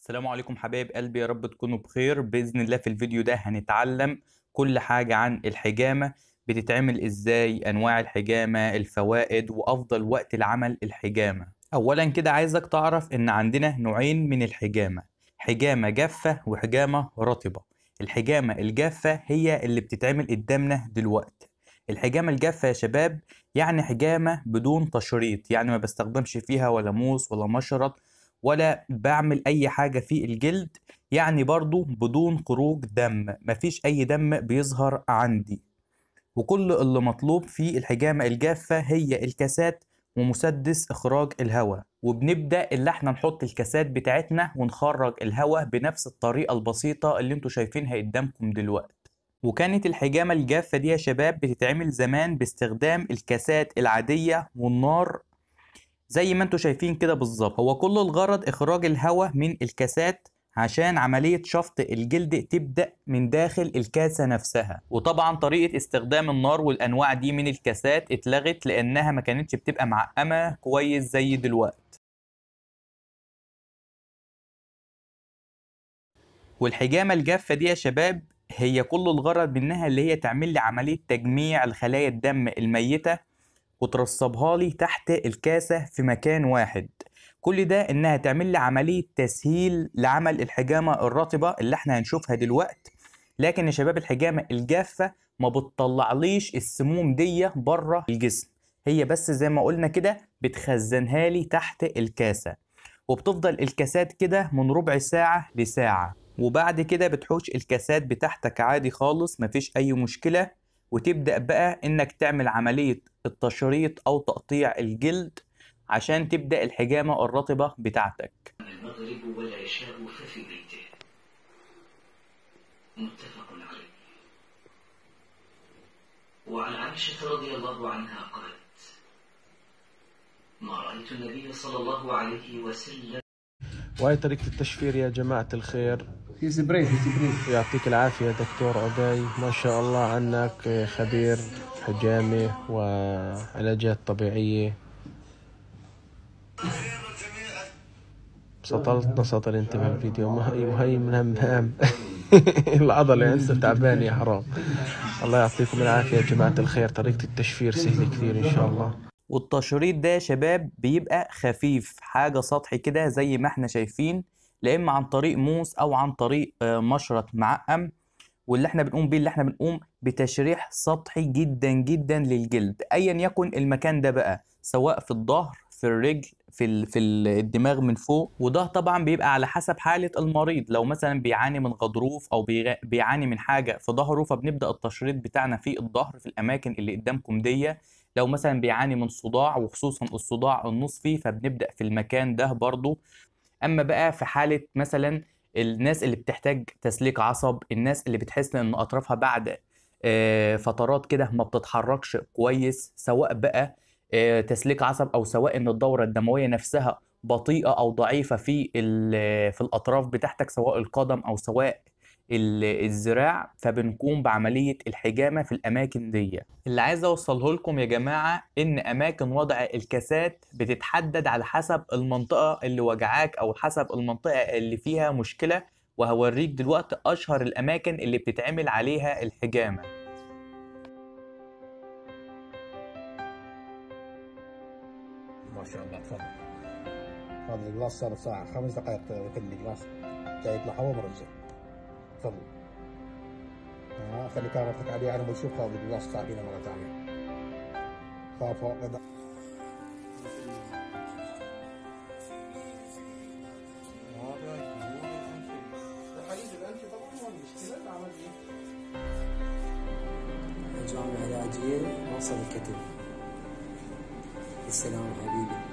السلام عليكم حبايب قلبي يا رب تكونوا بخير بإذن الله في الفيديو ده هنتعلم كل حاجة عن الحجامة بتتعمل إزاي أنواع الحجامة الفوائد وأفضل وقت لعمل الحجامة أولا كده عايزك تعرف إن عندنا نوعين من الحجامة حجامة جافة وحجامة رطبة الحجامة الجافة هي اللي بتتعمل قدامنا دلوقتي الحجامة الجافة يا شباب يعني حجامة بدون تشريط يعني ما بستخدمش فيها ولا موس ولا مشرط ولا بعمل اي حاجة في الجلد يعني برضو بدون خروج دم مفيش اي دم بيظهر عندي وكل اللي مطلوب في الحجامة الجافة هي الكاسات ومسدس اخراج الهواء وبنبدأ اللي احنا نحط الكاسات بتاعتنا ونخرج الهواء بنفس الطريقة البسيطة اللي انتوا شايفينها قدامكم دلوقتي وكانت الحجامة الجافة دي يا شباب بتتعمل زمان باستخدام الكاسات العادية والنار زي ما انتوا شايفين كده بالظبط هو كل الغرض اخراج الهواء من الكاسات عشان عملية شفط الجلد تبدأ من داخل الكاسة نفسها وطبعا طريقة استخدام النار والأنواع دي من الكاسات اتلغت لأنها ما كانتش بتبقى معقمة كويس زي دلوقت والحجامة الجافة دي يا شباب هي كل الغرض منها اللي هي تعمل لي عملية تجميع الخلايا الدم الميتة وترصبها لي تحت الكاسة في مكان واحد كل ده انها تعمل لي عملية تسهيل لعمل الحجامة الرطبة اللي احنا هنشوفها دلوقت لكن يا شباب الحجامة الجافة ما بتطلعليش السموم دي بره الجسم هي بس زي ما قلنا كده بتخزنها لي تحت الكاسة وبتفضل الكاسات كده من ربع ساعة لساعة وبعد كده بتحوش الكاسات بتاعتك عادي خالص مفيش أي مشكلة وتبدأ بقى إنك تعمل عملية التشريط أو تقطيع الجلد عشان تبدأ الحجامة الرطبة بتاعتك المغرب والعشاء ففي بيته متفق عليه وعن عائشة رضي الله عنها قالت ما رأيت النبي صلى الله عليه وسلم وهي طريقة التشفير يا جماعة الخير في سبراي في سبراي يعطيك العافية دكتور عباي ما شاء الله عنك خبير حجامة وعلاجات طبيعية سطلتنا سطل انت بالفيديو ما هي وهي من همام العضلة انت تعبان يا حرام الله يعطيكم العافية يا جماعة الخير طريقة التشفير سهلة كثير ان شاء الله والتشريط ده يا شباب بيبقى خفيف حاجة سطحي كده زي ما احنا شايفين لا اما عن طريق موس او عن طريق آه، مشرط معقم واللي احنا بنقوم بيه اللي احنا بنقوم بتشريح سطحي جدا جدا للجلد ايا يكن المكان ده بقى سواء في الظهر في الرجل في ال- في ال- الدماغ من فوق وده طبعا بيبقى على حسب حالة المريض لو مثلا بيعاني من غضروف او بيغ- بيعاني من حاجة في ظهره فبنبدأ التشريط بتاعنا في الظهر في الاماكن اللي قدامكم دي لو مثلا بيعاني من صداع وخصوصا الصداع النصفي فبنبدأ في المكان ده برضو اما بقى في حالة مثلا الناس اللي بتحتاج تسليك عصب الناس اللي بتحس ان اطرافها بعد آه، فترات كده ما بتتحركش كويس سواء بقى آه، تسليك عصب او سواء ان الدورة الدموية نفسها بطيئة او ضعيفة في ال- في الاطراف بتاعتك سواء القدم او سواء ال- الذراع فبنقوم بعملية الحجامة في الأماكن دي اللي عايز أوصله لكم يا جماعة إن أماكن وضع الكاسات بتتحدد على حسب المنطقة اللي وجعاك أو حسب المنطقة اللي فيها مشكلة وهوريك دلوقتي أشهر الأماكن اللي بتتعمل عليها الحجامة ما شاء الله تفضل هذا الجلاس صار ساعة خمس دقائق يكل الجلاس جاي يطلع هواء مرجع تفضل ها خلي كاميرتك عليه انا بشوف هذا الجلاس تعبينه مرة ثانية خاف وقد الجامعة العلاجية موصل الكتب السلام حبيبي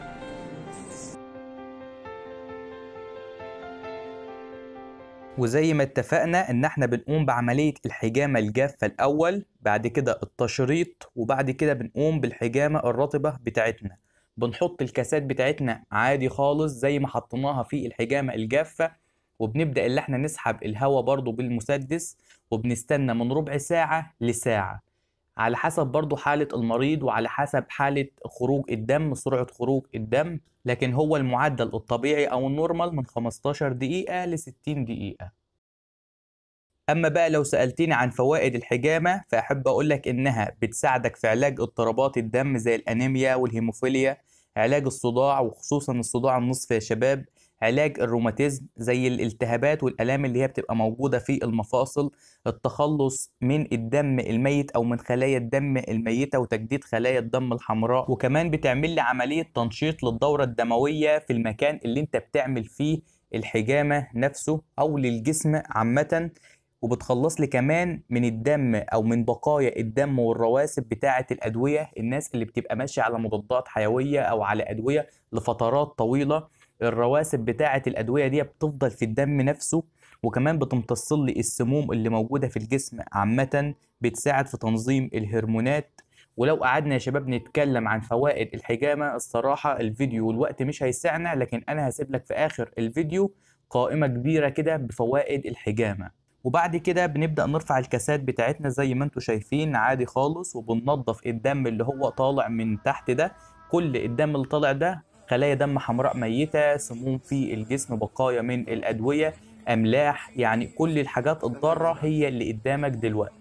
وزي ما اتفقنا ان احنا بنقوم بعملية الحجامة الجافة الاول بعد كده التشريط وبعد كده بنقوم بالحجامة الرطبة بتاعتنا بنحط الكاسات بتاعتنا عادي خالص زي ما حطيناها في الحجامة الجافة وبنبدأ اللي احنا نسحب الهواء برضو بالمسدس وبنستنى من ربع ساعة لساعة على حسب برضو حالة المريض وعلى حسب حالة خروج الدم سرعة خروج الدم لكن هو المعدل الطبيعي أو النورمال من 15 دقيقة ل 60 دقيقة أما بقى لو سألتني عن فوائد الحجامة فأحب أقولك إنها بتساعدك في علاج اضطرابات الدم زي الأنيميا والهيموفيليا علاج الصداع وخصوصا الصداع النصفي يا شباب علاج الروماتيزم زي الالتهابات والآلام اللي هي بتبقى موجودة في المفاصل التخلص من الدم الميت أو من خلايا الدم الميتة وتجديد خلايا الدم الحمراء وكمان بتعمل لي عملية تنشيط للدورة الدموية في المكان اللي انت بتعمل فيه الحجامة نفسه أو للجسم عامة وبتخلص لي كمان من الدم او من بقايا الدم والرواسب بتاعه الادويه الناس اللي بتبقى ماشيه على مضادات حيويه او على ادويه لفترات طويله الرواسب بتاعه الادويه دي بتفضل في الدم نفسه وكمان بتمتص لي السموم اللي موجوده في الجسم عامه بتساعد في تنظيم الهرمونات ولو قعدنا يا شباب نتكلم عن فوائد الحجامه الصراحه الفيديو والوقت مش هيسعنا لكن انا هسيب لك في اخر الفيديو قائمه كبيره كده بفوائد الحجامه وبعد كده بنبدأ نرفع الكاسات بتاعتنا زي ما انتم شايفين عادي خالص وبننظف الدم اللي هو طالع من تحت ده كل الدم اللي طالع ده خلايا دم حمراء ميتة سموم في الجسم بقايا من الأدوية أملاح يعني كل الحاجات الضارة هي اللي قدامك دلوقتي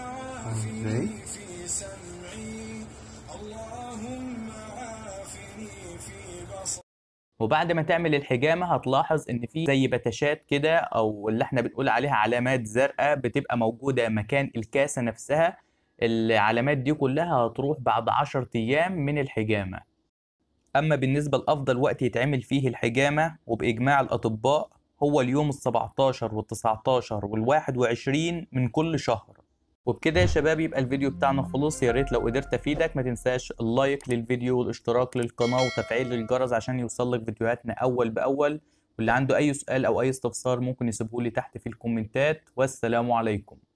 وبعد ما تعمل الحجامه هتلاحظ ان في زي بتشات كده او اللي احنا بنقول عليها علامات زرقاء بتبقى موجوده مكان الكاسه نفسها العلامات دي كلها هتروح بعد 10 ايام من الحجامه اما بالنسبه لافضل وقت يتعمل فيه الحجامه وباجماع الاطباء هو اليوم ال 17 وال 19 وال 21 من كل شهر وبكده يا شباب يبقى الفيديو بتاعنا خلص يا ريت لو قدرت افيدك ما تنساش اللايك للفيديو والاشتراك للقناه وتفعيل الجرس عشان يوصلك فيديوهاتنا اول باول واللي عنده اي سؤال او اي استفسار ممكن يسيبه لي تحت في الكومنتات والسلام عليكم